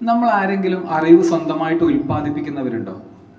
നമ്മൾ ആരെങ്കിലും അറിവ് സ്വന്തമായിട്ട് ഉൽപ്പാദിപ്പിക്കുന്നവരുണ്ടോ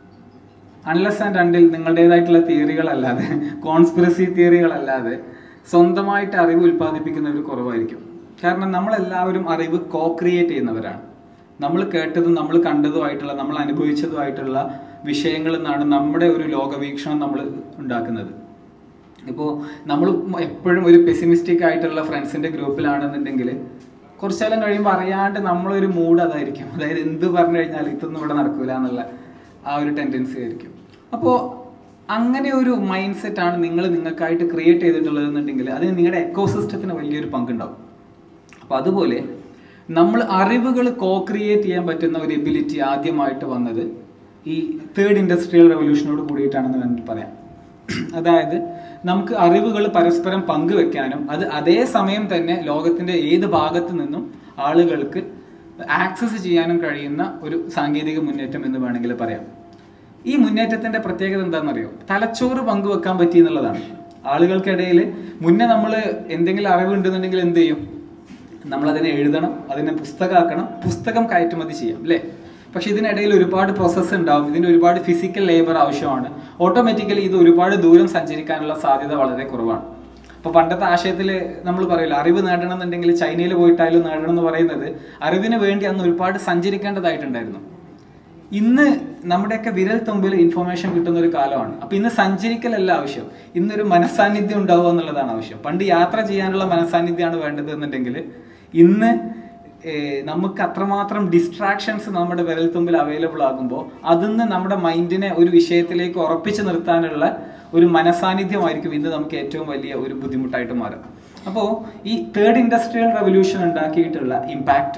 അൺലെസ് ആൻഡ് അണ്ടിൽ നിങ്ങളുടേതായിട്ടുള്ള തിയറികളല്ലാതെ കോൺസ്പിറസി തിയറികളല്ലാതെ സ്വന്തമായിട്ട് അറിവ് ഉൽപ്പാദിപ്പിക്കുന്നവർ കുറവായിരിക്കും കാരണം നമ്മളെല്ലാവരും അറിവ് കോ ക്രിയേറ്റ് ചെയ്യുന്നവരാണ് നമ്മൾ കേട്ടതും നമ്മൾ കണ്ടതുമായിട്ടുള്ള നമ്മൾ അനുഭവിച്ചതുമായിട്ടുള്ള വിഷയങ്ങളിൽ നിന്നാണ് നമ്മുടെ ഒരു ലോകവീക്ഷണം നമ്മൾ ഉണ്ടാക്കുന്നത് ഇപ്പോൾ നമ്മൾ എപ്പോഴും ഒരു പെസിമിസ്റ്റിക് ആയിട്ടുള്ള ഫ്രണ്ട്സിന്റെ ഗ്രൂപ്പിലാണെന്നുണ്ടെങ്കിൽ കുറച്ചാലും കഴിയുമ്പോൾ അറിയാണ്ട് നമ്മളൊരു മൂഡ് അതായിരിക്കും അതായത് എന്ത് പറഞ്ഞു കഴിഞ്ഞാൽ ഇതൊന്നും ഇവിടെ നടക്കൂല എന്നുള്ള ആ ഒരു ടെൻഡൻസി ആയിരിക്കും അപ്പോൾ അങ്ങനെ ഒരു മൈൻഡ് സെറ്റാണ് നിങ്ങൾ നിങ്ങൾക്കായിട്ട് ക്രിയേറ്റ് ചെയ്തിട്ടുള്ളത് എന്നുണ്ടെങ്കിൽ അതിന് നിങ്ങളുടെ എക്കോസിസ്റ്റത്തിന് വലിയൊരു പങ്കുണ്ടാവും അപ്പോൾ അതുപോലെ നമ്മൾ അറിവുകൾ കോ ക്രിയേറ്റ് ചെയ്യാൻ പറ്റുന്ന ഒരു എബിലിറ്റി ആദ്യമായിട്ട് വന്നത് ഈ തേർഡ് ഇൻഡസ്ട്രിയൽ റെവല്യൂഷനോട് കൂടിയിട്ടാണെന്ന് വേണമെങ്കിൽ പറയാം അതായത് നമുക്ക് അറിവുകൾ പരസ്പരം പങ്കുവെക്കാനും അത് അതേ സമയം തന്നെ ലോകത്തിന്റെ ഏത് ഭാഗത്ത് നിന്നും ആളുകൾക്ക് ആക്സസ് ചെയ്യാനും കഴിയുന്ന ഒരു സാങ്കേതിക മുന്നേറ്റം എന്ന് വേണമെങ്കിൽ പറയാം ഈ മുന്നേറ്റത്തിന്റെ പ്രത്യേകത എന്താണെന്നറിയോ തലച്ചോറ് പങ്കുവെക്കാൻ പറ്റി എന്നുള്ളതാണ് ആളുകൾക്കിടയിൽ മുന്നേ നമ്മൾ എന്തെങ്കിലും അറിവുണ്ടെന്നുണ്ടെങ്കിൽ എന്ത് ചെയ്യും നമ്മൾ അതിനെ എഴുതണം അതിനെ പുസ്തകമാക്കണം പുസ്തകം കയറ്റുമതി ചെയ്യാം അല്ലേ പക്ഷെ ഇതിനിടയിൽ ഒരുപാട് പ്രോസസ്സ് ഉണ്ടാവും ഇതിന് ഒരുപാട് ഫിസിക്കൽ ലേബർ ആവശ്യമാണ് ഓട്ടോമാറ്റിക്കലി ഇത് ഒരുപാട് ദൂരം സഞ്ചരിക്കാനുള്ള സാധ്യത വളരെ കുറവാണ് അപ്പൊ പണ്ടത്തെ ആശയത്തിൽ നമ്മൾ പറയില്ല അറിവ് നേടണം എന്നുണ്ടെങ്കിൽ ചൈനയിൽ പോയിട്ടായാലും നേടണം എന്ന് പറയുന്നത് അറിവിന് വേണ്ടി അന്ന് ഒരുപാട് സഞ്ചരിക്കേണ്ടതായിട്ടുണ്ടായിരുന്നു ഇന്ന് നമ്മുടെയൊക്കെ വിരൽ തുമ്പിൽ ഇൻഫർമേഷൻ കിട്ടുന്ന ഒരു കാലമാണ് അപ്പൊ ഇന്ന് സഞ്ചരിക്കലല്ല ആവശ്യം ഇന്നൊരു മനസാന്നിധ്യം ഉണ്ടാവുക എന്നുള്ളതാണ് ആവശ്യം പണ്ട് യാത്ര ചെയ്യാനുള്ള മനസാന്നിധ്യമാണ് വേണ്ടത് എന്നുണ്ടെങ്കിൽ ഇന്ന് ഏർ, നമുക്ക് അത്രമാത്രം ഡിസ്ട്രാക്ഷൻസ് നമ്മുടെ വിരൽ തുമ്പിൽ അവൈലബിൾ ആകുമ്പോൾ അതിന്ന് നമ്മുടെ മൈൻഡിനെ ഒരു വിഷയത്തിലേക്ക് ഉറപ്പിച്ചു നിർത്താനുള്ള ഒരു മനസാന്നിധ്യമായിരിക്കും ഇന്ന് നമുക്ക് ഏറ്റവും വലിയ ഒരു ബുദ്ധിമുട്ടായിട്ട് മാറുക അപ്പോൾ ഈ തേർഡ് ഇൻഡസ്ട്രിയൽ റെവല്യൂഷൻ ഉണ്ടാക്കിയിട്ടുള്ള ഇമ്പാക്റ്റ്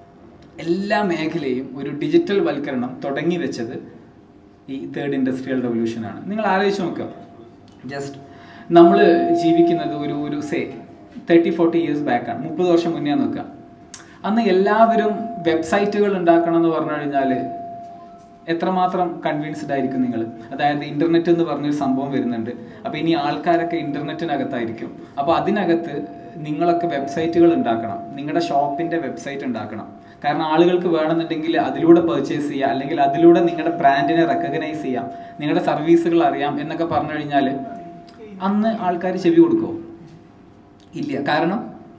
എല്ലാ മേഖലയും ഒരു ഡിജിറ്റൽ വൽക്കരണം തുടങ്ങി വെച്ചത് ഈ തേർഡ് ഇൻഡസ്ട്രിയൽ റെവല്യൂഷനാണ് നിങ്ങൾ ആലോചിച്ച് നോക്കുക ജസ്റ്റ് നമ്മൾ ജീവിക്കുന്നത് ഒരു ഒരു സേ തേർട്ടി ഫോർട്ടി ഇയേഴ്സ് ബാക്കാണ് മുപ്പത് വർഷം മുന്നേ നോക്കുക അന്ന് എല്ലാവരും വെബ്സൈറ്റുകൾ ഉണ്ടാക്കണം എന്ന് പറഞ്ഞു കഴിഞ്ഞാൽ എത്രമാത്രം കൺവിൻസ്ഡ് ആയിരിക്കും നിങ്ങൾ അതായത് ഇന്റർനെറ്റ് എന്ന് പറഞ്ഞൊരു സംഭവം വരുന്നുണ്ട് അപ്പൊ ഇനി ആൾക്കാരൊക്കെ ഇന്റർനെറ്റിനകത്തായിരിക്കും അപ്പൊ അതിനകത്ത് നിങ്ങളൊക്കെ വെബ്സൈറ്റുകൾ ഉണ്ടാക്കണം നിങ്ങളുടെ ഷോപ്പിന്റെ വെബ്സൈറ്റ് ഉണ്ടാക്കണം കാരണം ആളുകൾക്ക് വേണമെന്നുണ്ടെങ്കിൽ അതിലൂടെ പർച്ചേസ് ചെയ്യാം അല്ലെങ്കിൽ അതിലൂടെ നിങ്ങളുടെ ബ്രാൻഡിനെ റെക്കഗ്നൈസ് ചെയ്യാം നിങ്ങളുടെ സർവീസുകൾ അറിയാം എന്നൊക്കെ പറഞ്ഞു കഴിഞ്ഞാൽ അന്ന് ആൾക്കാർ ചെവി കൊടുക്കുമോ ഇല്ല കാരണം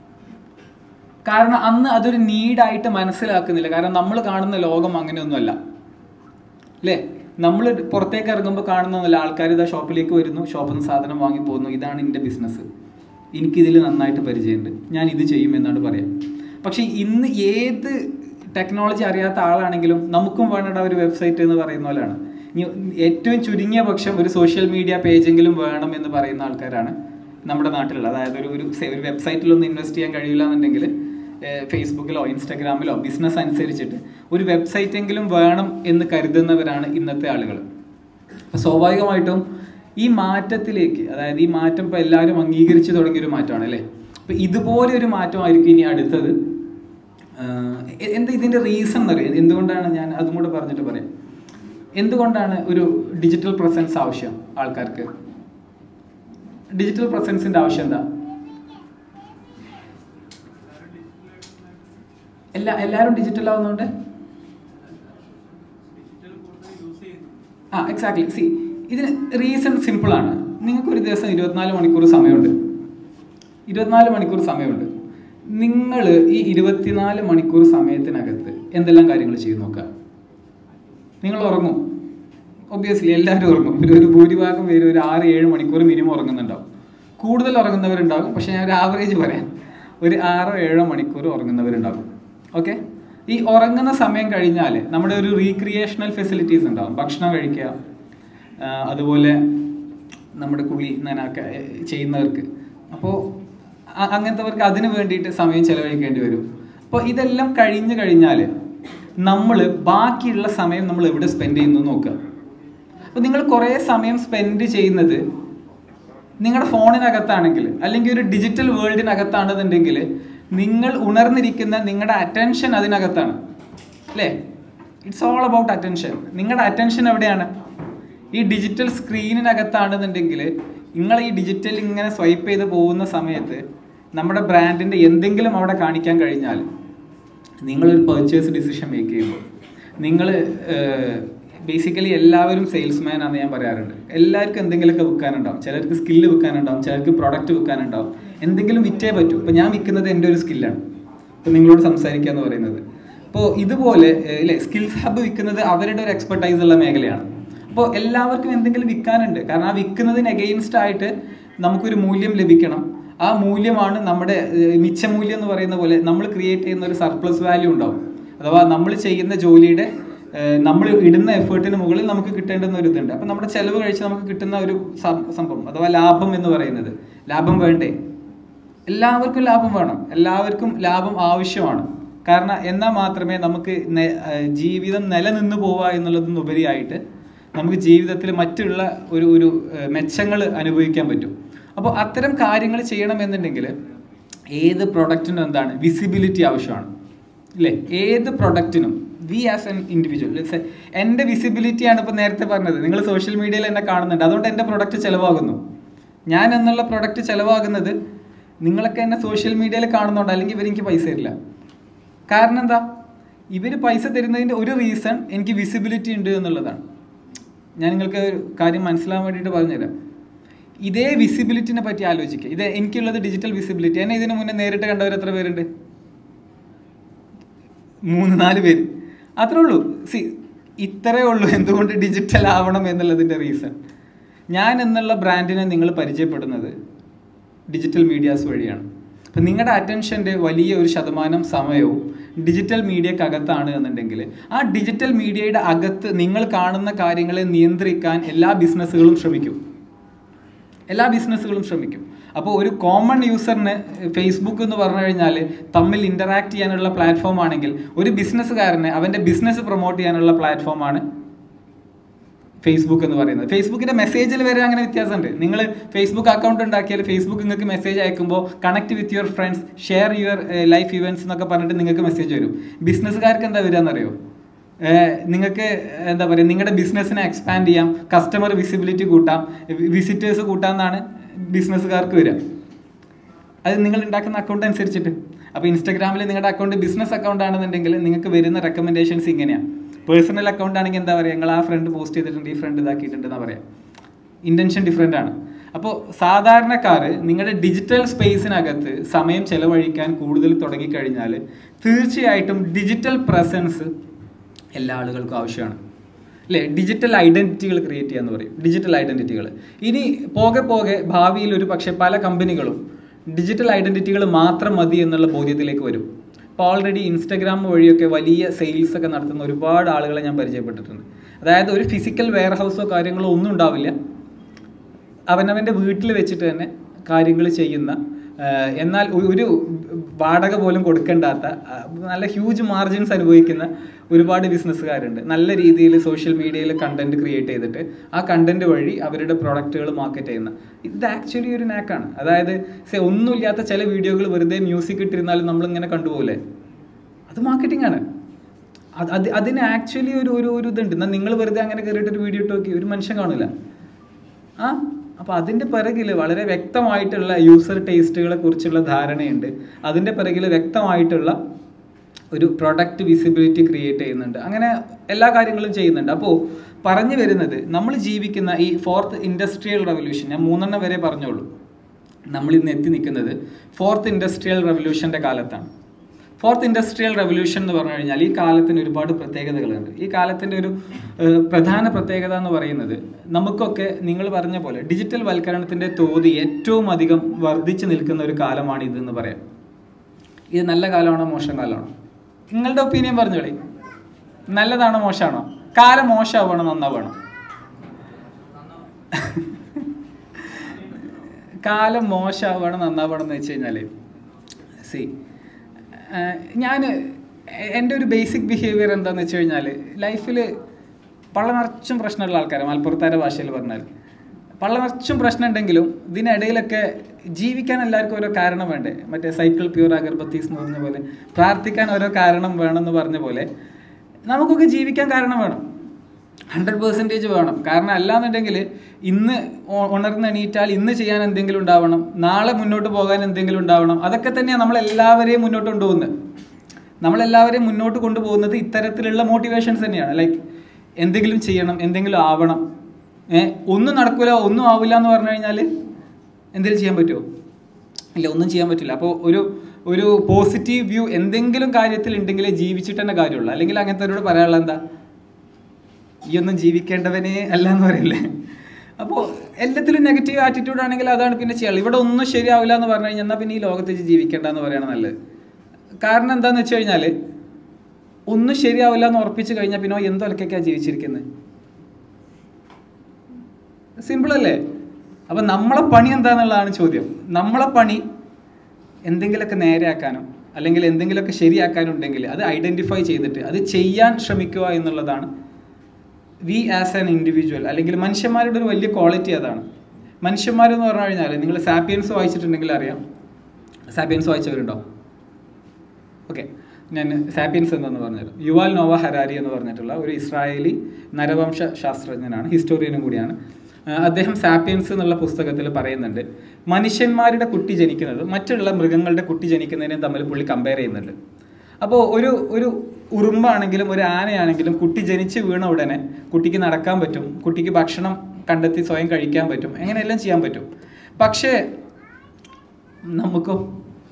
കാരണം അന്ന് അതൊരു നീഡായിട്ട് മനസ്സിലാക്കുന്നില്ല കാരണം നമ്മൾ കാണുന്ന ലോകം അങ്ങനെയൊന്നുമല്ല അല്ലേ നമ്മൾ പുറത്തേക്ക് ഇറങ്ങുമ്പോൾ കാണുന്നതല്ല ആൾക്കാർ ഇതാ ഷോപ്പിലേക്ക് വരുന്നു ഷോപ്പിൽ നിന്ന് സാധനം വാങ്ങി പോകുന്നു ഇതാണ് എൻ്റെ ബിസിനസ് എനിക്കിതിൽ നന്നായിട്ട് പരിചയമുണ്ട് ഞാൻ ഇത് ചെയ്യും എന്നാണ് പറയാം പക്ഷേ ഇന്ന് ഏത് ടെക്നോളജി അറിയാത്ത ആളാണെങ്കിലും നമുക്കും വേണ്ട ഒരു വെബ്സൈറ്റ് എന്ന് പറയുന്ന പോലെയാണ് ഇനി ഏറ്റവും ചുരുങ്ങിയ പക്ഷം ഒരു സോഷ്യൽ മീഡിയ പേജെങ്കിലും വേണം എന്ന് പറയുന്ന ആൾക്കാരാണ് നമ്മുടെ നാട്ടിലുള്ളത് അതായത് ഒരു ഒരു സെ- ഒരു വെബ്സൈറ്റിലൊന്നും ഇൻവെസ്റ്റ് ചെയ്യാൻ കഴിയില്ല എന്നുണ്ടെങ്കിൽ ഏഹ് ഫേസ്ബുക്കിലോ ഇൻസ്റ്റഗ്രാമിലോ ബിസിനസ് അനുസരിച്ചിട്ട് ഒരു വെബ്സൈറ്റ് എങ്കിലും വേണം എന്ന് കരുതുന്നവരാണ് ഇന്നത്തെ ആളുകൾ അപ്പൊ സ്വാഭാവികമായിട്ടും ഈ മാറ്റത്തിലേക്ക് അതായത് ഈ മാറ്റം ഇപ്പൊ എല്ലാവരും അംഗീകരിച്ചു തുടങ്ങിയൊരു മാറ്റമാണ് അല്ലേ അപ്പൊ ഇതുപോലെ ഒരു മാറ്റമായിരിക്കും ഇനി അടുത്തത് ആഹ് എ- എന്താ ഇതിന്റെ റീസൺ എന്നറിയാം എന്തുകൊണ്ടാണ് ഞാൻ അതും കൂടെ പറഞ്ഞിട്ട് പറയാം എന്തുകൊണ്ടാണ് ഒരു ഡിജിറ്റൽ പ്രസൻസ് ആവശ്യം ആൾക്കാർക്ക് ഡിജിറ്റൽ പ്രസൻസിന്റെ ആവശ്യം എന്താ എല്ലാ എല്ലാവരും ഡിജിറ്റൽ ആവുന്നുണ്ട് ആ എക്സാക്ട്ലി സി ഇതിന് റീസൺ സിമ്പിൾ ആണ് നിങ്ങൾക്ക് ഒരു ദിവസം ഇരുപത്തിനാല് മണിക്കൂർ സമയമുണ്ട് ഇരുപത്തിനാല് മണിക്കൂർ സമയമുണ്ട് നിങ്ങൾ ഈ ഇരുപത്തിനാല് മണിക്കൂർ സമയത്തിനകത്ത് എന്തെല്ലാം കാര്യങ്ങൾ ചെയ്തു നോക്കുക നിങ്ങൾ ഉറങ്ങും ഒബ്വിയസ്ലി എല്ലാവരും ഉറങ്ങും ഒരു ഒരു ഭൂരിഭാഗം പേര് ഒരു ആറ് ഏഴ് മണിക്കൂർ മിനിമം ഉറങ്ങുന്നുണ്ടാവും കൂടുതൽ ഉറങ്ങുന്നവരുണ്ടാകും പക്ഷെ ഞാൻ ഒരു ആവറേജ് പറയാം ഒരു ആറോ ഏഴോ മണിക്കൂർ ഉറങ്ങുന്നവരുണ്ടാകും ഓക്കെ ഈ ഉറങ്ങുന്ന സമയം കഴിഞ്ഞാൽ നമ്മുടെ ഒരു റീക്രിയേഷണൽ ഫെസിലിറ്റീസ് ഉണ്ടാവും ഭക്ഷണം കഴിക്കുക ആ, അതുപോലെ നമ്മുടെ കുളി നനൊക്കെ ചെയ്യുന്നവർക്ക് അപ്പോൾ അങ്ങനത്തെവർക്ക് അതിന് വേണ്ടിയിട്ട് സമയം ചെലവഴിക്കേണ്ടി വരും അപ്പോൾ ഇതെല്ലാം കഴിഞ്ഞു കഴിഞ്ഞാൽ നമ്മൾ ബാക്കിയുള്ള സമയം നമ്മൾ എവിടെ സ്പെൻഡ് ചെയ്യുന്നു എന്ന് നോക്കുക അപ്പോൾ നിങ്ങൾ കുറേ സമയം സ്പെൻഡ് ചെയ്യുന്നത് നിങ്ങളുടെ ഫോണിനകത്താണെങ്കിൽ അല്ലെങ്കിൽ ഒരു ഡിജിറ്റൽ വേൾഡിനകത്താണെന്നുണ്ടെങ്കിൽ നിങ്ങൾ ഉണർന്നിരിക്കുന്ന നിങ്ങളുടെ അറ്റൻഷൻ അതിനകത്താണ് അല്ലേ ഇറ്റ്സ് ഓൾ അബൌട്ട് അറ്റൻഷൻ നിങ്ങളുടെ അറ്റൻഷൻ എവിടെയാണ് ഈ ഡിജിറ്റൽ സ്ക്രീനിനകത്താണെന്നുണ്ടെങ്കിൽ നിങ്ങൾ ഈ ഡിജിറ്റൽ ഇങ്ങനെ സ്വൈപ്പ് ചെയ്ത് പോകുന്ന സമയത്ത് നമ്മുടെ ബ്രാൻഡിന്റെ എന്തെങ്കിലും അവിടെ കാണിക്കാൻ കഴിഞ്ഞാൽ നിങ്ങളൊരു പർച്ചേസ് ഡിസിഷൻ മേക്ക് ചെയ്യുമ്പോൾ നിങ്ങൾ ബേസിക്കലി എല്ലാവരും സെയിൽസ്മാൻ ആണെന്ന് ഞാൻ പറയാറുണ്ട് എല്ലാവർക്കും എന്തെങ്കിലുമൊക്കെ വിൽക്കാനുണ്ടാവും ചിലർക്ക് സ്കില്ല് വിൽക്കാനുണ്ടാവും ചിലർക്ക് പ്രൊഡക്റ്റ് വിൽക്കാനുണ്ടാവും എന്തെങ്കിലും വിറ്റേ പറ്റൂ ഇപ്പം ഞാൻ വിൽക്കുന്നത് എൻ്റെ ഒരു സ്കില്ലാണ് ഇപ്പം നിങ്ങളോട് സംസാരിക്കുക എന്ന് പറയുന്നത് അപ്പോൾ ഇതുപോലെ ഇല്ലേ സ്കിൽസ് ഹബ്ബ് വിൽക്കുന്നത് അവരുടെ ഒരു എക്സ്പെർട്ടൈസ് ഉള്ള മേഖലയാണ് അപ്പോൾ എല്ലാവർക്കും എന്തെങ്കിലും വിൽക്കാനുണ്ട് കാരണം ആ വിൽക്കുന്നതിന് എഗെയിൻസ്റ്റ് ആയിട്ട് നമുക്കൊരു മൂല്യം ലഭിക്കണം ആ മൂല്യമാണ് നമ്മുടെ ഏഹ്, മിച്ചമൂല്യം എന്ന് പറയുന്ന പോലെ നമ്മൾ ക്രിയേറ്റ് ചെയ്യുന്ന ഒരു സർപ്ലസ് വാല്യൂ ഉണ്ടാവും അഥവാ നമ്മൾ ചെയ്യുന്ന ജോലിയുടെ ഏഹ്, നമ്മൾ ഇടുന്ന എഫേർട്ടിന് മുകളിൽ നമുക്ക് കിട്ടേണ്ടുന്ന ഒരു ഇതുണ്ട് അപ്പം നമ്മുടെ ചെലവ് കഴിച്ച് നമുക്ക് കിട്ടുന്ന ഒരു സം- സംഭവം അഥവാ ലാഭം എന്ന് പറയുന്നത് ലാഭം വേണ്ടേ എല്ലാവർക്കും ലാഭം വേണം എല്ലാവർക്കും ലാഭം ആവശ്യമാണ് കാരണം എന്നാൽ മാത്രമേ നമുക്ക് നെ- ഏഹ് ജീവിതം നിലനിന്ന് പോവുക എന്നുള്ളതിനുപരിയായിട്ട് നമുക്ക് ജീവിതത്തിൽ മറ്റുള്ള ഒരു ഒരു മെച്ചങ്ങൾ അനുഭവിക്കാൻ പറ്റും അപ്പോൾ അത്തരം കാര്യങ്ങൾ ചെയ്യണമെന്നുണ്ടെങ്കിൽ ഏത് പ്രൊഡക്റ്റിനും എന്താണ് വിസിബിലിറ്റി ആവശ്യമാണ് ഇല്ലേ ഏത് പ്രൊഡക്റ്റിനും വി ആസ് എൻ ഇൻഡിവിജ്വൽ എൻ്റെ വിസിബിലിറ്റിയാണ് ഇപ്പോൾ നേരത്തെ പറഞ്ഞത് നിങ്ങൾ സോഷ്യൽ മീഡിയയിൽ എന്നെ കാണുന്നുണ്ട് അതുകൊണ്ട് എൻ്റെ പ്രൊഡക്റ്റ് ചിലവാകുന്നു ഞാൻ എന്നുള്ള പ്രൊഡക്റ്റ് ചിലവാകുന്നത് നിങ്ങളൊക്കെ എന്നെ സോഷ്യൽ മീഡിയയിൽ കാണുന്നുണ്ട് അല്ലെങ്കിൽ ഇവർ എനിക്ക് പൈസ തരില്ല കാരണം എന്താ ഇവർ പൈസ തരുന്നതിൻ്റെ ഒരു റീസൺ എനിക്ക് വിസിബിലിറ്റി ഉണ്ട് എന്നുള്ളതാണ് ഞാൻ നിങ്ങൾക്ക് ഒരു കാര്യം മനസ്സിലാവാൻ വേണ്ടിയിട്ട് പറഞ്ഞുതരാം ഇതേ വിസിബിലിറ്റിനെ പറ്റി ആലോചിക്കുക ഇത് എനിക്കുള്ളത് ഡിജിറ്റൽ വിസിബിലിറ്റി എന്നെ ഇതിനു മുന്നേ നേരിട്ട് കണ്ടവർ എത്ര പേരുണ്ട് മൂന്ന് നാല് പേര് അത്രേ ഉള്ളൂ സി ഇത്രേ ഉള്ളൂ എന്തുകൊണ്ട് ഡിജിറ്റൽ ആവണം എന്നുള്ളതിൻ്റെ റീസൺ ഞാൻ എന്നുള്ള ബ്രാൻഡിനെ നിങ്ങൾ പരിചയപ്പെടുന്നത് ഡിജിറ്റൽ മീഡിയാസ് വഴിയാണ് അപ്പം നിങ്ങളുടെ അറ്റൻഷൻ്റെ വലിയ ഒരു ശതമാനം സമയവും ഡിജിറ്റൽ മീഡിയക്കകത്താണ് എന്നുണ്ടെങ്കിൽ ആ ഡിജിറ്റൽ മീഡിയയുടെ അകത്ത് നിങ്ങൾ കാണുന്ന കാര്യങ്ങളെ നിയന്ത്രിക്കാൻ എല്ലാ ബിസിനസ്സുകളും ശ്രമിക്കും എല്ലാ ബിസിനസ്സുകളും ശ്രമിക്കും അപ്പോൾ ഒരു കോമൺ യൂസറിന് ഫേസ്ബുക്ക് എന്ന് പറഞ്ഞു കഴിഞ്ഞാൽ തമ്മിൽ ഇൻ്ററാക്ട് ചെയ്യാനുള്ള പ്ലാറ്റ്ഫോം ആണെങ്കിൽ ഒരു ബിസിനസ്സുകാരന് അവൻ്റെ ബിസിനസ് പ്രൊമോട്ട് ചെയ്യാനുള്ള പ്ലാറ്റ്ഫോമാണ് ഫേസ്ബുക്ക് എന്ന് പറയുന്നത് ഫേസ്ബുക്കിന്റെ മെസ്സേജിൽ വരെ അങ്ങനെ വ്യത്യാസമുണ്ട് നിങ്ങൾ ഫേസ്ബുക്ക് അക്കൗണ്ട് ഉണ്ടാക്കിയാൽ ഫേസ്ബുക്ക് നിങ്ങൾക്ക് മെസ്സേജ് അയക്കുമ്പോൾ connect with your friends share your life events എന്നൊക്കെ പറഞ്ഞിട്ട് നിങ്ങൾക്ക് മെസ്സേജ് വരും ബിസിനസ്സുകാർക്ക് എന്താ വരിക എന്നറിയോ നിങ്ങൾക്ക് എന്താ പറയുക നിങ്ങളുടെ ബിസിനസ്സിനെ എക്സ്പാൻഡ് ചെയ്യാം കസ്റ്റമർ വിസിബിലിറ്റി കൂട്ടാം വിസിറ്റേഴ്സ് കൂട്ടാമെന്നാണ് ബിസിനസ്സുകാർക്ക് വരിക അത് നിങ്ങൾ ഉണ്ടാക്കുന്ന അക്കൗണ്ട് അനുസരിച്ചിട്ട് അപ്പോൾ ഇൻസ്റ്റാഗ്രാമിൽ നിങ്ങളുടെ അക്കൗണ്ട് ബിസിനസ് അക്കൗണ്ട് ആണെന്നുണ്ടെങ്കിൽ നിങ്ങൾക്ക് വരുന്ന റെക്കമെൻഡേഷൻസ് ഇങ്ങനെയാണ് പേഴ്സണൽ അക്കൗണ്ട് ആണെങ്കിൽ എന്താ പറയുക നിങ്ങൾ ആ ഫ്രണ്ട് പോസ്റ്റ് ചെയ്തിട്ടുണ്ട് ഈ ഫ്രണ്ട് ഇതാക്കിയിട്ടുണ്ട് എന്നാ പറയാം ഇൻറ്റൻഷൻ ഡിഫറെൻ്റ് ആണ് അപ്പോൾ സാധാരണക്കാർ നിങ്ങളുടെ ഡിജിറ്റൽ സ്പേസിനകത്ത് സമയം ചെലവഴിക്കാൻ കൂടുതൽ തുടങ്ങിക്കഴിഞ്ഞാൽ തീർച്ചയായിട്ടും ഡിജിറ്റൽ പ്രസൻസ് എല്ലാ ആളുകൾക്കും ആവശ്യമാണ് അല്ലേ ഡിജിറ്റൽ ഐഡൻറ്റിറ്റികൾ ക്രിയേറ്റ് ചെയ്യാന്ന് പറയും ഡിജിറ്റൽ ഐഡൻറ്റിറ്റികൾ ഇനി പോകെ പോകെ ഭാവിയിൽ ഒരു പക്ഷേ പല കമ്പനികളും ഡിജിറ്റൽ ഐഡൻറ്റിറ്റികൾ മാത്രം മതി എന്നുള്ള ബോധ്യത്തിലേക്ക് വരും ഇപ്പോൾ ഓൾറെഡി ഇൻസ്റ്റഗ്രാം വഴിയൊക്കെ വലിയ സെയിൽസ് ഒക്കെ നടത്തുന്ന ഒരുപാട് ആളുകളെ ഞാൻ പരിചയപ്പെട്ടിട്ടുണ്ട് അതായത് ഒരു ഫിസിക്കൽ വെയർ ഹൗസോ കാര്യങ്ങളോ ഒന്നും ഉണ്ടാവില്ല അവനവൻ്റെ വീട്ടിൽ വെച്ചിട്ട് തന്നെ കാര്യങ്ങൾ ചെയ്യുന്ന ആ, എന്നാൽ ഒ- ഒരു വാടക പോലും കൊടുക്കേണ്ടാത്ത ആ, നല്ല ഹ്യൂജ് മാർജിൻസ് അനുഭവിക്കുന്ന ഒരുപാട് ബിസിനസ്സുകാരുണ്ട് നല്ല രീതിയിൽ സോഷ്യൽ മീഡിയയിൽ കണ്ടന്റ് ക്രിയേറ്റ് ചെയ്തിട്ട് ആ കണ്ടന്റ് വഴി അവരുടെ പ്രോഡക്റ്റുകൾ മാർക്കറ്റ് ചെയ്യുന്ന ഇത് ആക്ച്വലി ഒരു നാക്കാണ് അതായത് സേ ഒന്നുമില്ലാത്ത ചില വീഡിയോകൾ വെറുതെ മ്യൂസിക് ഇട്ടിരുന്നാലും നമ്മളിങ്ങനെ കണ്ടുപോലെ അത് മാർക്കറ്റിംഗ് ആണ് അത് അത് അതിന് ആക്ച്വലി ഒരു ഒരു ഒരു ഇതുണ്ട് എന്നാൽ നിങ്ങൾ വെറുതെ അങ്ങനെ കയറിയിട്ട് ഒരു വീഡിയോ ഇട്ട് നോക്കി ഒരു മനുഷ്യൻ കാണില്ല ആ അപ്പോൾ അതിൻ്റെ പിറകിൽ വളരെ വ്യക്തമായിട്ടുള്ള യൂസർ ടേസ്റ്റുകളെ കുറിച്ചുള്ള ധാരണയുണ്ട് അതിൻ്റെ പിറകിൽ വ്യക്തമായിട്ടുള്ള ഒരു പ്രൊഡക്റ്റ് വിസിബിലിറ്റി ക്രിയേറ്റ് ചെയ്യുന്നുണ്ട് അങ്ങനെ എല്ലാ കാര്യങ്ങളും ചെയ്യുന്നുണ്ട് അപ്പോൾ പറഞ്ഞു വരുന്നത് നമ്മൾ ജീവിക്കുന്ന ഈ ഫോർത്ത് ഇൻഡസ്ട്രിയൽ റവല്യൂഷൻ ഞാൻ മൂന്നെണ്ണം വരെ പറഞ്ഞോളൂ നമ്മൾ ഇന്ന് എത്തി നിൽക്കുന്നത് ഫോർത്ത് ഇൻഡസ്ട്രിയൽ റവല്യൂഷൻ്റെ കാലത്താണ് ഫോർത്ത് ഇൻഡസ്ട്രിയൽ റവല്യൂഷൻ എന്ന് പറഞ്ഞു കഴിഞ്ഞാൽ ഈ കാലത്തിന് ഒരുപാട് പ്രത്യേകതകളുണ്ട് ഈ കാലത്തിൻ്റെ ഒരു ഏഹ്, പ്രധാന പ്രത്യേകത എന്ന് പറയുന്നത് നമുക്കൊക്കെ നിങ്ങൾ പറഞ്ഞ പോലെ ഡിജിറ്റൽ വൽക്കരണത്തിൻ്റെ തോത് ഏറ്റവും അധികം വർദ്ധിച്ചു നിൽക്കുന്ന ഒരു കാലമാണ് ഇതെന്ന് പറയാം ഇത് നല്ല കാലമാണോ മോശം കാലമാണോ നിങ്ങളുടെ ഒപ്പീനിയൻ പറഞ്ഞോളി നല്ലതാണോ മോശമാണോ കാലം മോശമാവണം നന്നാവണം കാലം മോശമാവണം നന്നാവണം എന്ന് വെച്ച് കഴിഞ്ഞാൽ സി ഞാൻ എൻ്റെ ഒരു ബേസിക് ബിഹേവിയർ എന്താന്ന് വെച്ച് കഴിഞ്ഞാൽ ലൈഫിൽ പള്ള നിറച്ചും പ്രശ്നമുള്ള ആൾക്കാരാണ് മലപ്പുറത്താരുടെ ഭാഷയിൽ പറഞ്ഞാൽ പള്ള നിറച്ചും പ്രശ്നം ഉണ്ടെങ്കിലും ഇതിനിടയിലൊക്കെ ജീവിക്കാൻ എല്ലാവർക്കും ഓരോ കാരണം വേണ്ടേ മറ്റേ സൈക്കിൾ പ്യൂർ അഗർബത്തീസ് എന്ന് പറഞ്ഞ പോലെ പ്രാർത്ഥിക്കാൻ ഓരോ കാരണം വേണമെന്ന് പറഞ്ഞ പോലെ നമുക്കൊക്കെ ജീവിക്കാൻ കാരണം വേണം ഹൺഡ്രഡ് പെർസെൻറ്റേജ് വേണം കാരണം അല്ലാന്നുണ്ടെങ്കിൽ ഇന്ന് ഉ- ഉണർന്ന് എണീറ്റാൽ ഇന്ന് ചെയ്യാൻ എന്തെങ്കിലും ഉണ്ടാവണം നാളെ മുന്നോട്ട് പോകാൻ എന്തെങ്കിലും ഉണ്ടാവണം അതൊക്കെ തന്നെയാണ് നമ്മളെല്ലാവരെയും മുന്നോട്ട് കൊണ്ടുപോകുന്നത് നമ്മളെല്ലാവരെയും മുന്നോട്ട് കൊണ്ടുപോകുന്നത് ഇത്തരത്തിലുള്ള മോട്ടിവേഷൻസ് തന്നെയാണ് ലൈക്ക് എന്തെങ്കിലും ചെയ്യണം എന്തെങ്കിലും ആവണം ഏഹ് ഒന്നും നടക്കില്ല ഒന്നും ആവില്ല എന്ന് പറഞ്ഞു കഴിഞ്ഞാൽ എന്തെങ്കിലും ചെയ്യാൻ പറ്റുമോ ഇല്ല ഒന്നും ചെയ്യാൻ പറ്റില്ല അപ്പോൾ ഒരു ഒരു പോസിറ്റീവ് വ്യൂ എന്തെങ്കിലും കാര്യത്തിൽ ഉണ്ടെങ്കിലേ ജീവിച്ചിട്ട് തന്നെ കാര്യമുള്ളൂ അല്ലെങ്കിൽ അങ്ങനത്തെ പറയാനുള്ള എന്താ ഈ ഒന്നും ജീവിക്കേണ്ടവനെ അല്ല എന്ന് പറയില്ലേ അപ്പോൾ എല്ലാത്തിലും നെഗറ്റീവ് ആറ്റിറ്റ്യൂഡ് ആണെങ്കിൽ അതാണ് പിന്നെ ചെയ്യാറ് ഇവിടെ ഒന്നും ശരിയാവില്ല എന്ന് പറഞ്ഞു കഴിഞ്ഞാൽ എന്നാൽ പിന്നെ ഈ ലോകത്ത് വെച്ച് ജീവിക്കേണ്ട എന്ന് പറയണത് നല്ലത് കാരണം എന്താന്ന് വെച്ച് കഴിഞ്ഞാൽ ഒന്നും ശരിയാവില്ല എന്ന് ഉറപ്പിച്ച് കഴിഞ്ഞാൽ പിന്നെ എന്തൊലക്കൊക്കെയാണ് ജീവിച്ചിരിക്കുന്നത് സിമ്പിൾ അല്ലേ അപ്പൊ നമ്മളെ പണി എന്താന്നുള്ളതാണ് ചോദ്യം നമ്മളെ പണി എന്തെങ്കിലുമൊക്കെ നേരെയാക്കാനോ അല്ലെങ്കിൽ എന്തെങ്കിലുമൊക്കെ ശരിയാക്കാനോ ഉണ്ടെങ്കിൽ അത് ഐഡന്റിഫൈ ചെയ്തിട്ട് അത് ചെയ്യാൻ ശ്രമിക്കുക എന്നുള്ളതാണ് വി ആസ് ആൻ ഇൻഡിവിജ്വൽ അല്ലെങ്കിൽ മനുഷ്യന്മാരുടെ ഒരു വലിയ ക്വാളിറ്റി അതാണ് മനുഷ്യന്മാരെന്ന് പറഞ്ഞു കഴിഞ്ഞാൽ നിങ്ങൾ സാപ്പിയൻസ് വായിച്ചിട്ടുണ്ടെങ്കിൽ അറിയാം സാപ്പിയൻസ് വായിച്ചവരുണ്ടോ ഓക്കെ ഞാൻ സാപ്പിയൻസ് എന്തെന്ന് പറഞ്ഞുതരാം യുവാൽ നോവ ഹരാരി എന്ന് പറഞ്ഞിട്ടുള്ള ഒരു ഇസ്രായേലി നരവംശ ശാസ്ത്രജ്ഞനാണ് ഹിസ്റ്റോറിയനും കൂടിയാണ് ആ, അദ്ദേഹം സാപ്പിയൻസ് എന്നുള്ള പുസ്തകത്തിൽ പറയുന്നുണ്ട് മനുഷ്യന്മാരുടെ കുട്ടി ജനിക്കുന്നത് മറ്റുള്ള മൃഗങ്ങളുടെ കുട്ടി ജനിക്കുന്നതിനെ തമ്മിൽ പുള്ളി കമ്പയർ ചെയ്യുന്നുണ്ട് അപ്പോൾ ഒരു ഒരു ഉറുമ്പാണെങ്കിലും ഒരു ആനയാണെങ്കിലും കുട്ടി ജനിച്ച് വീണ ഉടനെ കുട്ടിക്ക് നടക്കാൻ പറ്റും കുട്ടിക്ക് ഭക്ഷണം കണ്ടെത്തി സ്വയം കഴിക്കാൻ പറ്റും അങ്ങനെയെല്ലാം ചെയ്യാൻ പറ്റും പക്ഷേ നമുക്കോ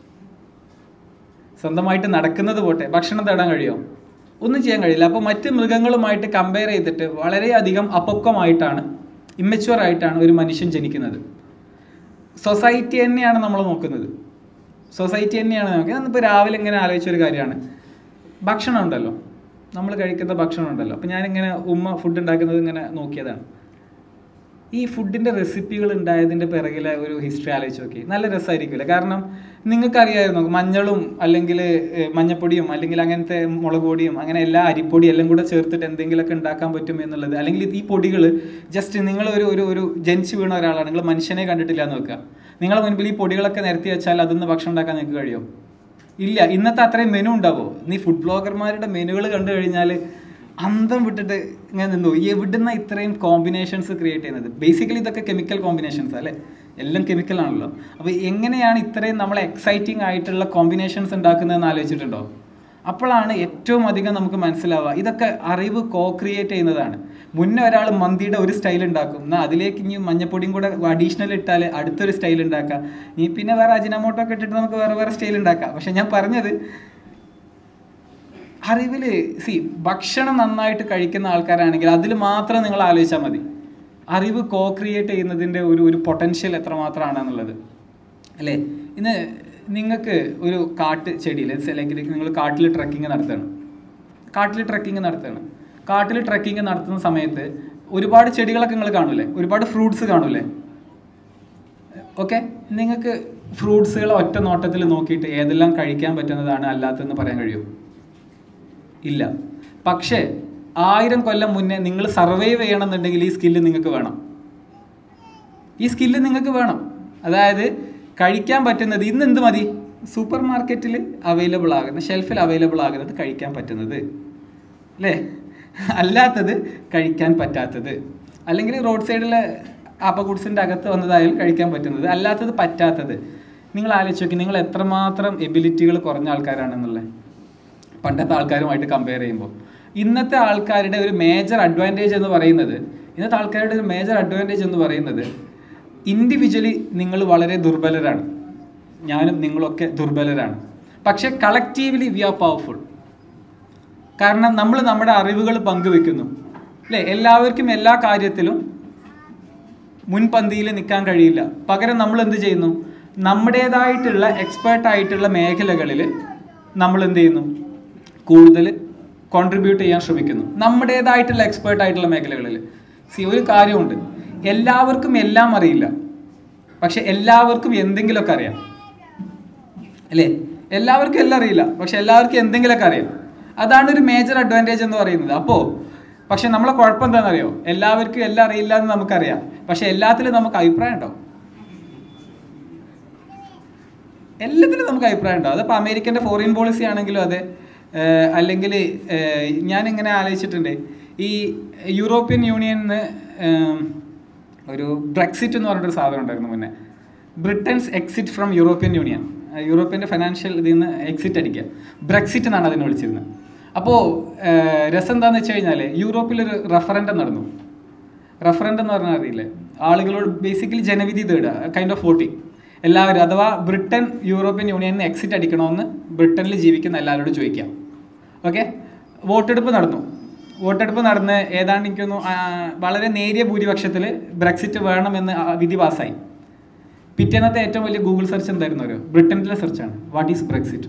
സ്വന്തമായിട്ട് നടക്കുന്നത് പോട്ടെ ഭക്ഷണം തേടാൻ കഴിയുമോ ഒന്നും ചെയ്യാൻ കഴിയില്ല അപ്പോൾ മറ്റ് മൃഗങ്ങളുമായിട്ട് കമ്പയർ ചെയ്തിട്ട് വളരെയധികം അപക്വമായിട്ടാണ് ഇമ്മച്വർ ആയിട്ടാണ് ഒരു മനുഷ്യൻ ജനിക്കുന്നത് സൊസൈറ്റി തന്നെയാണ് നമ്മൾ നോക്കുന്നത് സൊസൈറ്റി തന്നെയാണ് നോക്കുന്നത് ഇപ്പോൾ രാവിലെ ഇങ്ങനെ ആലോചിച്ച ഒരു കാര്യമാണ് ഭക്ഷണം ഉണ്ടല്ലോ നമ്മൾ കഴിക്കുന്ന ഭക്ഷണം ഉണ്ടല്ലോ അപ്പോൾ ഞാനിങ്ങനെ ഉമ്മ ഫുഡ് ഉണ്ടാക്കുന്നത് ഇങ്ങനെ നോക്കിയതാണ് ഈ ഫുഡിൻ്റെ റെസിപ്പികൾ ഉണ്ടായതിൻ്റെ പിറകിലെ ഒരു ഹിസ്റ്ററി ആലോചിച്ച് നോക്കി നല്ല രസമായിരിക്കില്ല കാരണം നിങ്ങൾക്കറിയായിരുന്നു മഞ്ഞളും അല്ലെങ്കിൽ ഏഹ്, മഞ്ഞപ്പൊടിയും അല്ലെങ്കിൽ അങ്ങനത്തെ മുളക് പൊടിയും അങ്ങനെ എല്ലാ അരിപ്പൊടി എല്ലാം കൂടെ ചേർത്തിട്ട് എന്തെങ്കിലുമൊക്കെ ഉണ്ടാക്കാൻ പറ്റും എന്നുള്ളത് അല്ലെങ്കിൽ ഈ പൊടികൾ ജസ്റ്റ് നിങ്ങൾ ഒരു ഒരു ഒരു ജനിച്ച് വീണ ഒരാളാണ് നിങ്ങൾ മനുഷ്യനെ കണ്ടിട്ടില്ല എന്ന് വെക്കുക നിങ്ങളെ മുൻപിൽ ഈ പൊടികളൊക്കെ നിരത്തി വെച്ചാൽ അതിന്ന് ഭക്ഷണം ഉണ്ടാക്കാൻ നിങ്ങൾക്ക് കഴിയുമോ ഇല്ല ഇന്നത്തെ അത്രയും മെനു ഉണ്ടാവോ നീ ഫുഡ് ബ്ലോഗർമാരുടെ മെനുകൾ കണ്ടു കഴിഞ്ഞാൽ അന്തം വിട്ടിട്ട് ഇങ്ങനെ നിന്നു എവിടുന്ന ഇത്രയും കോമ്പിനേഷൻസ് ക്രിയേറ്റ് ചെയ്യുന്നത് ബേസിക്കലി ഇതൊക്കെ കെമിക്കൽ കോമ്പിനേഷൻസ് അല്ലേ എല്ലാം കെമിക്കൽ ആണല്ലോ അപ്പോൾ എങ്ങനെയാണ് ഇത്രയും നമ്മളെ എക്സൈറ്റിംഗ് ആയിട്ടുള്ള കോമ്പിനേഷൻസ് ഉണ്ടാക്കുന്നതെന്ന് ആലോചിച്ചിട്ടുണ്ടോ അപ്പോഴാണ് ഏറ്റവും അധികം നമുക്ക് മനസ്സിലാവുക ഇതൊക്കെ അറിവ് കോ ക്രിയേറ്റ് ചെയ്യുന്നതാണ് മുന്നേ ഒരാൾ മന്തിയുടെ ഒരു സ്റ്റൈൽ ഉണ്ടാക്കും എന്നാൽ അതിലേക്ക് ഇനി മഞ്ഞപ്പൊടിയും കൂടെ അഡീഷണൽ ഇട്ടാൽ അടുത്തൊരു സ്റ്റൈൽ ഉണ്ടാക്കാം ഇനി പിന്നെ വേറെ അജിനമോട്ടോ ഒക്കെ ഇട്ടിട്ട് നമുക്ക് വേറെ വേറെ സ്റ്റൈൽ ഉണ്ടാക്കാം പക്ഷെ ഞാൻ പറഞ്ഞത് അറിവിൽ സി ഭക്ഷണം നന്നായിട്ട് കഴിക്കുന്ന ആൾക്കാരാണെങ്കിൽ അതിൽ മാത്രം നിങ്ങൾ ആലോചിച്ചാൽ മതി അറിവ് കോ ക്രിയേറ്റ് ചെയ്യുന്നതിൻ്റെ ഒരു ഒരു പൊട്ടൻഷ്യൽ എത്രമാത്രമാണെന്നുള്ളത് അല്ലേ ഇന്ന് നിങ്ങൾക്ക് ഒരു കാട്ട് ചെടിയിൽ അല്ലെങ്കിൽ നിങ്ങൾ കാട്ടിൽ ട്രക്കിംഗ് നടത്തണം കാട്ടിൽ ട്രക്കിംഗ് നടത്തണം കാട്ടിൽ ട്രക്കിംഗ് നടത്തുന്ന സമയത്ത് ഒരുപാട് ചെടികളൊക്കെ നിങ്ങൾ കാണൂലേ ഒരുപാട് ഫ്രൂട്ട്സ് കാണൂലേ ഓക്കെ നിങ്ങൾക്ക് ഫ്രൂട്ട്സുകൾ ഒറ്റ നോട്ടത്തിൽ നോക്കിയിട്ട് ഏതെല്ലാം കഴിക്കാൻ പറ്റുന്നതാണ് അല്ലാത്തതെന്ന് പറയാൻ കഴിയുമോ ഇല്ല പക്ഷേ ആയിരം കൊല്ലം മുന്നേ നിങ്ങൾ സർവൈവ് ചെയ്യണമെന്നുണ്ടെങ്കിൽ ഈ സ്കില്ല് നിങ്ങൾക്ക് വേണം ഈ സ്കില്ല് നിങ്ങൾക്ക് വേണം അതായത് കഴിക്കാൻ പറ്റുന്നത് ഇന്ന് എന്ത് മതി സൂപ്പർ മാർക്കറ്റിൽ അവൈലബിൾ ആകുന്ന ഷെൽഫിൽ അവൈലബിൾ ആകുന്നത് കഴിക്കാൻ പറ്റുന്നത് അല്ലേ അല്ലാത്തത് കഴിക്കാൻ പറ്റാത്തത് അല്ലെങ്കിൽ റോഡ് സൈഡിലെ ആപ്പഗുഡ്സിൻ്റെ അകത്ത് വന്നതായാലും കഴിക്കാൻ പറ്റുന്നത് അല്ലാത്തത് പറ്റാത്തത് നിങ്ങൾ ആലോചിച്ച് നോക്കി നിങ്ങൾ എത്രമാത്രം എബിലിറ്റികൾ കുറഞ്ഞ ആൾക്കാരാണെന്നുള്ളത് പണ്ടത്തെ ആൾക്കാരുമായിട്ട് കമ്പയർ ചെയ്യുമ്പോൾ ഇന്നത്തെ ആൾക്കാരുടെ ഒരു മേജർ അഡ്വാൻറ്റേജ് എന്ന് പറയുന്നത് ഇന്നത്തെ ആൾക്കാരുടെ ഒരു മേജർ അഡ്വാൻറ്റേജ് എന്ന് പറയുന്നത് ഇൻഡിവിജ്വലി നിങ്ങൾ വളരെ ദുർബലരാണ് ഞാനും നിങ്ങളൊക്കെ ദുർബലരാണ് പക്ഷെ കളക്റ്റീവ്ലി വി ആർ പവർഫുൾ കാരണം നമ്മൾ നമ്മുടെ അറിവുകൾ പങ്കുവെക്കുന്നു അല്ലേ എല്ലാവർക്കും എല്ലാ കാര്യത്തിലും മുൻപന്തിയിൽ നിൽക്കാൻ കഴിയില്ല പകരം നമ്മൾ എന്ത് ചെയ്യുന്നു നമ്മുടേതായിട്ടുള്ള എക്സ്പേർട്ട് ആയിട്ടുള്ള മേഖലകളിൽ നമ്മൾ എന്ത് ചെയ്യുന്നു കൂടുതൽ കോൺട്രിബ്യൂട്ട് ചെയ്യാൻ ശ്രമിക്കുന്നു നമ്മുടേതായിട്ടുള്ള എക്സ്പേർട്ട് ആയിട്ടുള്ള മേഖലകളിൽ സി ഒരു കാര്യമുണ്ട് എല്ലാവർക്കും എല്ലാം അറിയില്ല പക്ഷെ എല്ലാവർക്കും എന്തെങ്കിലുമൊക്കെ അറിയാം അല്ലേ എല്ലാവർക്കും എല്ലാം അറിയില്ല പക്ഷെ എല്ലാവർക്കും എന്തെങ്കിലുമൊക്കെ അറിയാം അതാണ് ഒരു മേജർ അഡ്വാൻറ്റേജ് എന്ന് പറയുന്നത് അപ്പോൾ പക്ഷെ നമ്മളെ കുഴപ്പം എന്താണെന്നറിയോ എല്ലാവർക്കും എല്ലാം അറിയില്ല എന്ന് നമുക്കറിയാം പക്ഷെ എല്ലാത്തിലും നമുക്ക് അഭിപ്രായം ഉണ്ടാവും എല്ലാത്തിലും നമുക്ക് അഭിപ്രായം ഉണ്ടാവും അതിപ്പോൾ അമേരിക്കൻ്റെ ഫോറിൻ പോളിസി ആണെങ്കിലും അതെ ഏഹ് അല്ലെങ്കിൽ ഏഹ് ഞാനിങ്ങനെ ആലോചിച്ചിട്ടുണ്ട് ഈ യൂറോപ്യൻ യൂണിയനിന്ന് ഒരു ബ്രെക്സിറ്റ് എന്ന് പറഞ്ഞിട്ടൊരു സാധനം ഉണ്ടായിരുന്നു മുന്നേ Britain's exit from European Union യൂറോപ്പിൻ്റെ ഫിനാൻഷ്യൽ ഇതിൽ നിന്ന് എക്സിറ്റ് അടിക്കുക ബ്രെക്സിറ്റ് എന്നാണ് അതിനെ വിളിച്ചിരുന്നത് അപ്പോൾ രസം എന്താണെന്ന് വെച്ച് കഴിഞ്ഞാൽ യൂറോപ്പിലൊരു റഫറൻഡം നടന്നു റഫറൻഡം എന്ന് പറഞ്ഞാൽ അറിയില്ലേ ആളുകളോട് ബേസിക്കലി ജനവിധി തേടുക കൈൻഡ് ഓഫ് വോട്ടിംഗ് എല്ലാവരും അഥവാ ബ്രിട്ടൻ യൂറോപ്യൻ യൂണിയനിൽ നിന്ന് എക്സിറ്റ് അടിക്കണമെന്ന് ബ്രിട്ടനിൽ ജീവിക്കുന്ന എല്ലാവരോടും ചോദിക്കാം ഓക്കെ വോട്ടെടുപ്പ് നടന്നു വോട്ടെടുപ്പ് നടന്ന് ഏതാണ്ട് എനിക്കൊന്നു വളരെ നേരിയ ഭൂരിപക്ഷത്തിൽ ബ്രെക്സിറ്റ് വേണമെന്ന് ആ വിധി പാസ്സായി പിറ്റേന്നത്തെ ഏറ്റവും വലിയ ഗൂഗിൾ സെർച്ച് എന്തായിരുന്നു ഒരു ബ്രിട്ടനിലെ സെർച്ചാണ് വാട്ട് ഈസ് ബ്രെക്സിറ്റ്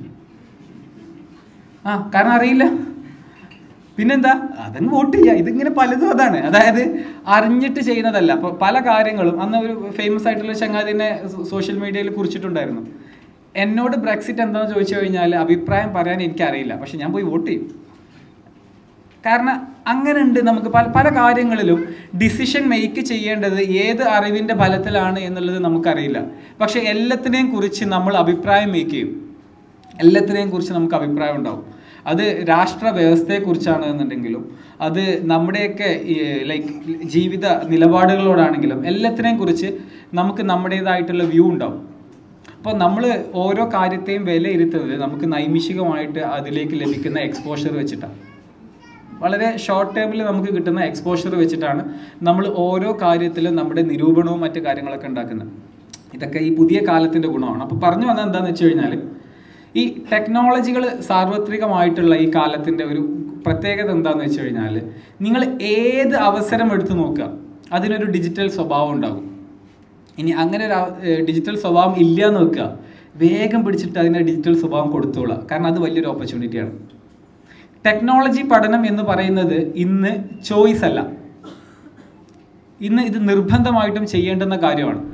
ആ കാരണം അറിയില്ല പിന്നെന്താ അതങ്ങ് വോട്ട് ചെയ്യുക ഇതിങ്ങനെ പലതും അതാണ് അതായത് അറിഞ്ഞിട്ട് ചെയ്യുന്നതല്ല അപ്പോൾ പല കാര്യങ്ങളും അന്ന് ഒരു ഫേമസ് ആയിട്ടുള്ള ചങ്ങാതിനെ സോഷ്യൽ മീഡിയയിൽ കുറിച്ചിട്ടുണ്ടായിരുന്നു എന്നോട് ബ്രെക്സിറ്റ് എന്താണെന്ന് ചോദിച്ചു കഴിഞ്ഞാൽ അഭിപ്രായം പറയാൻ എനിക്കറിയില്ല പക്ഷെ ഞാൻ പോയി വോട്ട് ചെയ്യും കാരണം അങ്ങനെ ഉണ്ട് നമുക്ക് പല പല കാര്യങ്ങളിലും ഡിസിഷൻ മേക്ക് ചെയ്യേണ്ടത് ഏത് അറിവിൻ്റെ ഫലത്തിലാണ് എന്നുള്ളത് നമുക്കറിയില്ല പക്ഷെ എല്ലാത്തിനെയും കുറിച്ച് നമ്മൾ അഭിപ്രായം മേക്ക് ചെയ്യും എല്ലാത്തിനെയും കുറിച്ച് നമുക്ക് അഭിപ്രായം ഉണ്ടാവും അത് രാഷ്ട്ര വ്യവസ്ഥയെക്കുറിച്ചാണ് എന്നുണ്ടെങ്കിലും അത് നമ്മുടെയൊക്കെ ലൈക്ക് ജീവിത നിലപാടുകളോടാണെങ്കിലും എല്ലാത്തിനെയും കുറിച്ച് നമുക്ക് നമ്മുടേതായിട്ടുള്ള വ്യൂ ഉണ്ടാവും അപ്പോൾ നമ്മൾ ഓരോ കാര്യത്തെയും വിലയിരുത്തുന്നത് നമുക്ക് നൈമിഷികമായിട്ട് അതിലേക്ക് ലഭിക്കുന്ന എക്സ്പോഷർ വെച്ചിട്ടാണ് വളരെ ഷോർട്ട് ടേമിൽ നമുക്ക് കിട്ടുന്ന എക്സ്പോഷർ വെച്ചിട്ടാണ് നമ്മൾ ഓരോ കാര്യത്തിലും നമ്മുടെ നിരൂപണവും മറ്റു കാര്യങ്ങളൊക്കെ ഉണ്ടാക്കുന്നത് ഇതൊക്കെ ഈ പുതിയ കാലത്തിൻ്റെ ഗുണമാണ് അപ്പോൾ പറഞ്ഞു വന്നത് എന്താണെന്ന് വെച്ച് കഴിഞ്ഞാൽ ഈ ടെക്നോളജികൾ സാർവത്രികമായിട്ടുള്ള ഈ കാലത്തിൻ്റെ ഒരു പ്രത്യേകത എന്താണെന്ന് വെച്ച് കഴിഞ്ഞാൽ നിങ്ങൾ ഏത് അവസരം എടുത്തു നോക്കുക അതിനൊരു ഡിജിറ്റൽ സ്വഭാവം ഉണ്ടാകും ഇനി അങ്ങനെ ഒരു ഡിജിറ്റൽ സ്വഭാവം ഇല്ല എന്ന് വെക്കുക വേഗം പിടിച്ചിട്ട് അതിൻ്റെ ഡിജിറ്റൽ സ്വഭാവം കൊടുത്തോളുക കാരണം അത് വലിയൊരു ഓപ്പർച്യൂണിറ്റിയാണ് ടെക്നോളജി പഠനം എന്ന് പറയുന്നത് ഇന്ന് ചോയ്സ് അല്ല ഇന്ന് ഇത് നിർബന്ധമായിട്ടും ചെയ്യേണ്ടുന്ന കാര്യമാണ്